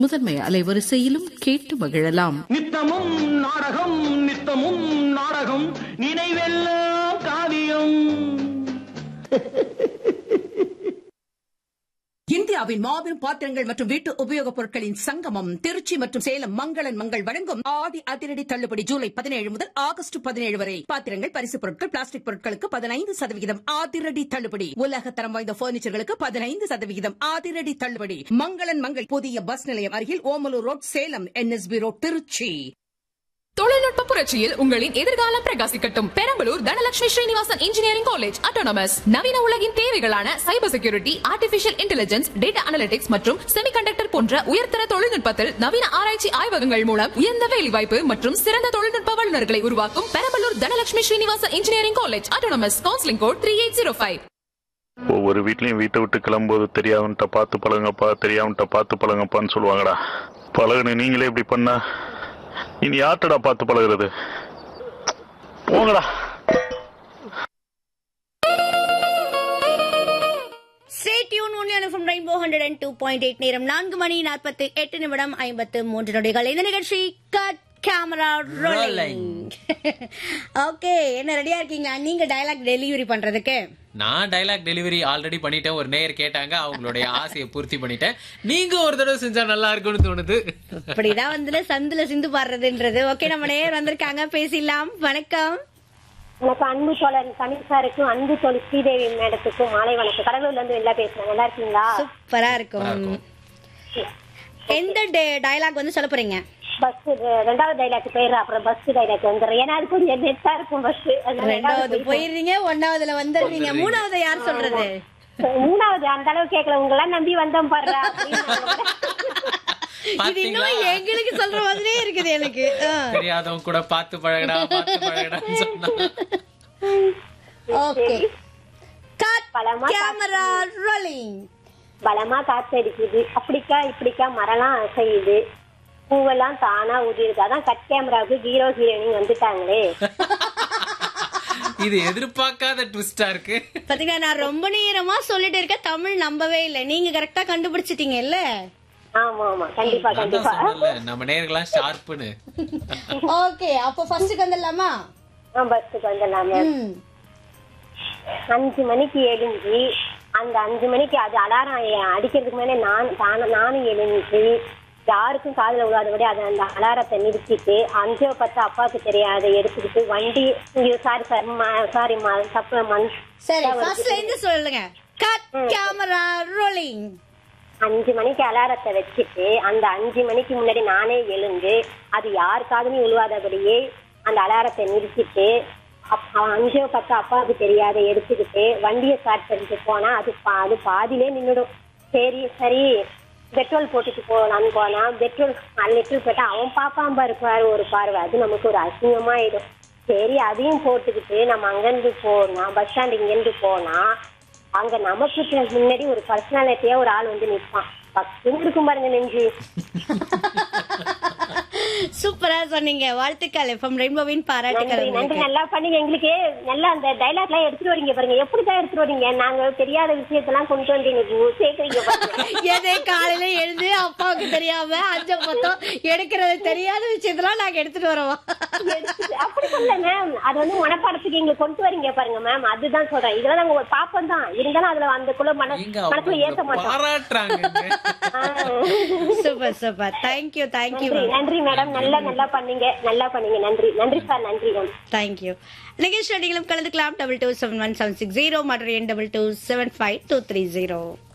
முதன்மை அலைவரிசையிலும் கேட்டு மகிழலாம் நித்தமும் நாடகம் நித்தமும் நாடகம் நினைவெல்லாம் காவியம் இந்தியாவின் மாபெரும் பாத்திரங்கள் மற்றும் வீட்டு உபயோகப் பொருட்களின் சங்கமம் திருச்சி மற்றும் சேலம் மங்களன் மங்கள் வழங்கும் ஆடி அதிரடி தள்ளுபடி ஜூலை பதினேழு முதல் ஆகஸ்ட் பதினேழு வரை பாத்திரங்கள் பரிசுப் பொருட்கள் பிளாஸ்டிக் பொருட்களுக்கு பதினைந்து சதவிகிதம் அதிரடி தள்ளுபடி உலக தரம் வாய்ந்த பர்னிச்சர்களுக்கு பதினைந்து சதவிகிதம் அதிரடி தள்ளுபடி மங்களன் மங்கள் புதிய பஸ் நிலையம் அருகில் Omalur road Salem NSP road Trichy தொழில்நுட்ப புரட்சியில் உங்களின் எதிர்காலம் பிரகாசிக்கட்டும் Perambalur Dhanalakshmi Srinivasan engineering college autonomous நவீன உலகின் தேவைகளான cyber security artificial intelligence data analytics மற்றும் செமிகண்டக்டர் போன்ற உயர்தர தொழில்நுட்பத்தில் நவீன ஆராய்ச்சி ஆய்வகங்கள் மூலம் உயர்ந்த வேலைவாய்ப்பு மற்றும் சிறந்த தொழில்நுட்ப வல்லுநர்களை உருவாக்கும் Perambalur Dhanalakshmi Srinivasan engineering college autonomous counselling code three eight zero five ஒவ்வொரு வீட்லயும் வீட்டை விட்டு கிளம்பும்போது தெரியாதவன்ட்ட பார்த்து பழங்கப்பா தெரியாமட்ட பார்த்து பழங்கப்பான்னு சொல்லுவாங்கடா பழகுன நீங்களே இப்படி பண்ணா இனி யார்ட்டடா பார்த்து பழகுறது போங்கடா stay tuned only from Rainbow hundred and two point eight நேரம் நான்கு மணி நாற்பத்தி எட்டு நிமிடம் ஐம்பத்து மூன்று நொடிகள் இந்த நிகழ்ச்சி கட் கேமரா ரோலிங் ஓகே என்ன ரெடியா இருக்கீங்களா நீங்க டயலாக் டெலிவரி பண்றதுக்கு நான் டைலாக் டெலிவரி ஆல்ரெடி பண்ணிட்டேன் ஒரு நேயர் கேட்டாங்க அவங்களுடைய ஆசையை பூர்த்தி பண்ணிட்டேன் நீங்க ஒரு தடவை செஞ்சா நல்லா இருக்கும்னு தோணுது இப்படிதான் வந்து சந்துல சிந்து பாடுறதுன்றது ஓகே நம்ம நேர் வந்திருக்காங்க பேசிடலாம் வணக்கம் எனக்கு அன்பு தோழர் தமிழ் சாருக்கும் அன்பு தோழி ஸ்ரீதேவி மேடத்துக்கும் மாலை வணக்கம் கடலூர்ல இருந்து வெளில பேசுறேன் நல்லா இருக்கீங்களா சூப்பரா இருக்கும் எந்த டயலாக் வந்து சொல்ல போறீங்க பஸ் ரெண்டாவது டைலாக் போயிடுற அப்புறம் பஸ் டைலாக் வந்துடுறேன் ஏன்னா அது கொஞ்சம் நெட்டா இருக்கும் பஸ் ரெண்டாவது போயிருந்தீங்க ஒன்னாவதுல வந்துடுறீங்க மூணாவது யார் சொல்றது மூணாவது அந்த அளவு கேட்கல உங்களெல்லாம் நம்பி வந்தோம் பாடுறா இது இன்னும் எங்களுக்கு சொல்ற மாதிரியே இருக்குது எனக்கு ஆ. தெரியாதவங்க கூட பார்த்து பழகடா பார்த்து பழகடான்னு சொன்னா ஓகே கட் பலமா கேமரா ரோலிங் பலமா காத்தடிக்குது அப்படிக்கா இப்படிக்கா மரம்லாம் அசையுது பூவெல்லாம் தானா உதிருது அதான் கட் கேமராவுக்கு ஹீரோ ஹீரோயினி வந்துட்டாங்களே இது எதிர்பார்க்காத ட்விஸ்டா இருக்கு பாத்தீங்கன்னா நான் ரொம்ப நேரமா சொல்லிட்டு இருக்கேன் தமிழ் நம்பவே இல்லை நீங்க கரெக்டா கண்டுபிடிச்சிட்டீங்கல்ல ஆமா ஆமா கண்டிப்பா நான் தான் கண்டிப்பா சொன்னேன்ல நம்ம நேர்கள்லாம் ஷார்ப்புன்னு ஓகே அப்போ ஃபர்ஸ்ட் வந்துடலாமா பஸ்ஸுக்கு வந்துடலாமே ம். அஞ்சு மணிக்கு எழுஞ்சி அந்த அஞ்சு மணிக்கு அது அலாரம் அடிக்கிறதுக்கு மேலே நான் தான- நானும் எழுஞ்சி யாருக்கும் காதுல விழாதபடி அதை அந்த அலாரத்தை நிறுத்திட்டு அஞ்சோ பத்து அப்பாவுக்கு தெரியாத எடுத்துக்கிட்டு வண்டி சாரி சார் சாரி தப்பு மண் சரி ஃபர்ஸ்ட்ல இருந்து சொல்லுங்க கட் கேமரா ரோலிங் அஞ்சு மணிக்கு அலாரத்தை வச்சுட்டு அந்த அஞ்சு மணிக்கு முன்னாடி நானே எழுந்து அது யார் காதுலையும் விழுவாதபடியே அந்த அலாரத்தை நிறுத்திட்டு அப்- அவன் அஞ்சோ பத்து அப்பாவுக்கு தெரியாத எடுத்துக்கிட்டு வண்டியை ஸ்டார்ட் பண்ணிட்டு போனா அது பா- அது பாதியிலே நின்னுடும் சரி சரி பெட்ரோல் போட்டுட்டு போகலான்னு போனா பெட்ரோல் நாலு லிட்டர் போட்டா அவன் பாப்பான் பாரு பாரு ஒரு பார்வை அது நமக்கு ஒரு அசிங்கமாயிடும் சரி அதையும் போட்டுக்கிட்டு நம்ம அங்கிருந்து போனா பஸ் ஸ்டாண்ட் இங்கிருந்து போனா அங்க நமக்கு முன்னாடி ஒரு பர்சனாலிட்டியா ஒரு ஆள் வந்து நிற்பான் பக்குன்னு இருக்கும் பாருங்க நெஞ்சு சூப்பரா சொன்னீங்க வாழ்த்துக்கள் எஃப்எம் ரெயின்போவின் பாராட்டுக்கள் நன்றி நன்றி உங்களுக்கு. நல்லா பண்ணீங்க எங்களுக்கு நல்லா அந்த டைலாக் எல்லாம் எடுத்துட்டு வரீங்க பாருங்க எப்படிதான் எடுத்துட்டு வரீங்க நாங்க தெரியாத விஷயத்தெல்லாம் கொண்டு வந்து இன்னைக்கு சேர்க்கறீங்க பாருங்க எதே காலையில எழுந்து அப்பாவுக்கு தெரியாம அஞ்ச பத்தம் எடுக்கிறது தெரியாத விஷயத்தெல்லாம் நாங்க எடுத்துட்டு வரோம் எடுத்துட்டு- அப்படி சொல்ல மேம் அது வந்து மனப்பாடத்துக்கு இங்க கொண்டு வரீங்க பாருங்க மேம் அதுதான் சொல்றேன் இதெல்லாம் நாங்க ஒரு பாப்பம் தான் இருந்தாலும் அதுல அந்த மன எங்க மனசுல ஏத்த அவங்க மாட்டோம் பாராட்டுறாங்க ஆ. சூப்பர் சூப்பர் தேங்க்யூ தேங்க்யூ நன்றி நன்றி மேடம் நல்லா நல்லா பண்ணீங்க நல்லா பண்ணீங்க நன்றி நன்றி சார் நன்றி மேம் தேங்க்யூ நிகழ்ச்சி நீங்களும் கலந்துக்கலாம் double two seven one seven six zero மற்றும் என் double two seven five two three zero